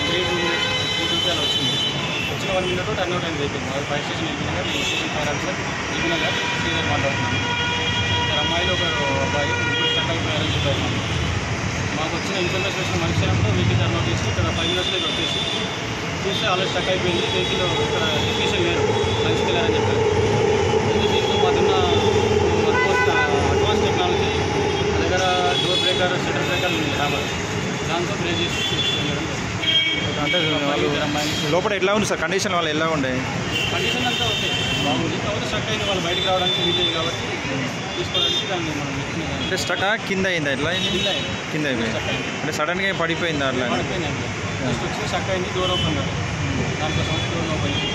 Three two three two అలా వచ్చింది వచ్చిన వన్ మినిట్ టర్న్ అవుట్ అయింది వెహికల్ అది ఫైర్ స్టేషన్ వెళ్ళినాక నేను స్టేషన్ ఫైర్ ఆఫీసర్ దిగినగా శ్రీధర్ మాట్లాడుతున్నాను ఇద్దరు అమ్మాయిలు ఒకరు అబ్బాయి ముగ్గురు స్టక్ అయిపోయారని చెప్పారు మాకు మాకు వచ్చిన ఇన్ఫర్మేషన్ వచ్చిన మరుక్షణంలో వెహికల్ టర్న్ అవుట్ చేసి ఇక్కడ ఫైవ్ మినిట్స్లో ఇక్కడ వచ్చేసి చూస్తే ఆల్రెడీ స్టక్ అయిపోయింది వెహికల్ ఇక్కడ టెక్నీషియన్ లేరు లంచ్కి వెళ్ళారని చెప్పారు ఇది దీంతో మాకున్న అడ్వాన్స్ అడ్వాన్స్ టెక్నాలజీ మా దగ్గర డోర్ బ్రేకర్ షటర్ బ్రేకర్ ఉంది రాబర్ దాంతో బ్రేక్ చేసి తీసుకెళ్ళడం జరిగింది. అంటే అబ్బాయి, వాళ్ళు ఇద్దరు అమ్మాయిలు లోపల ఎట్లా ఉంది సార్ కండిషన్ వాళ్ళు ఎలా ఉండే కండిషన్ అంతా ఓకే బాగుంది కాకపోతే స్ట్రక్ అయింది వాళ్ళు బయటకు రావడానికి వీలేదు కాబట్టి తీసుకోవడానికి దాన్ని మనం మెషిన్ దాన్ని అంటే స్టక్ కింద అయిందా ఎట్లా అయింది కింద అయింది. కింద అయిపోయింది స్ట్రక్ అయింది అంటే సడన్గా పడిపోయిందా అట్లా పడిపోయింది జస్ట్ వచ్చి స్ట్రక్ అయింది డోర్ ఓపెన్ కాదు దానికోసం డోర్ ఓపెన్